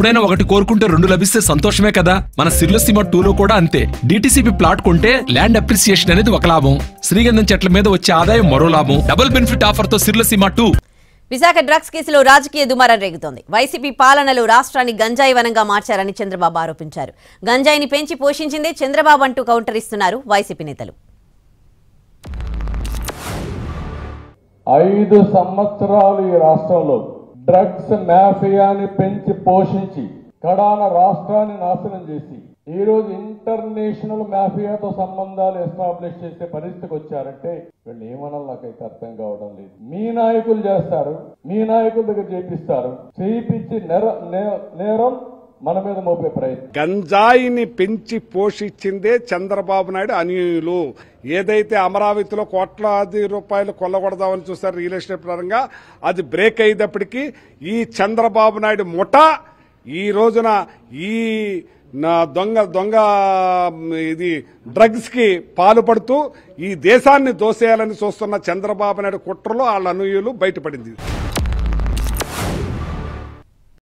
ఎప్పుడైనా ఒకటి కోరుకుంటే రెండు లభిస్తే సంతోషమే కదా మన సిర్లసీమ టూలో కూడా అంతే డిటిసిపి ప్లాట్ కొంటే ల్యాండ్ అప్రిసియేషన్ అనేది ఒక లాభం శ్రీగంధం చెట్ల మీద వచ్చే ఆదాయం మరో లాభం డబుల్ బెనిఫిట్ ఆఫర్ తో సిర్లసీమ టూ విశాఖ డ్రగ్స్ కేసులో రాజకీయ దుమారం రేగుతోంది వైసీపీ పాలనలో రాష్ట్రాన్ని గంజాయి వనంగా మార్చారని చంద్రబాబు ఆరోపించారు గంజాయిని పెంచి పోషించిందే చంద్రబాబు అంటూ కౌంటర్ ఇస్తున్నారు వైసీపీ నేతలు ఐదు సంవత్సరాలు ఈ రాష్ట్రంలో డ్రగ్స్ మాఫియాని పెంచి పోషించి కడాన రాష్ట్రాన్ని నాశనం చేసి ఈ రోజు ఇంటర్నేషనల్ మాఫియాతో సంబంధాలు ఎస్టాబ్లిష్ చేసే పరిస్థితికి వచ్చారంటే వీళ్ళు ఏమనాలి నాకైతే అర్థం కావడం లేదు మీ నాయకులు చేస్తారు మీ నాయకుల దగ్గర చేపిస్తారు చేయించి నేర నే- నేరం మన మీద మోపే ప్రయత్నం గంజాయిని పెంచి పోషించిందే చంద్రబాబు నాయుడు అనుయులు ఏదైతే అమరావతిలో కోట్లాది రూపాయలు కొల్లగొడదామని చూస్తారు రియల్ ఎస్టేట్ పరంగా అది బ్రేక్ అయ్యేటప్పటికీ ఈ చంద్రబాబు నాయుడు ముఠ ఈ రోజున ఈ నా దొంగ దొంగ మ్, ఇది డ్రగ్స్ కి పాల్పడుతూ ఈ దేశాన్ని దోసేయాలని చూస్తున్న చంద్రబాబు నాయుడు కుట్రలో వాళ్ళ అనుయులు బయటపడింది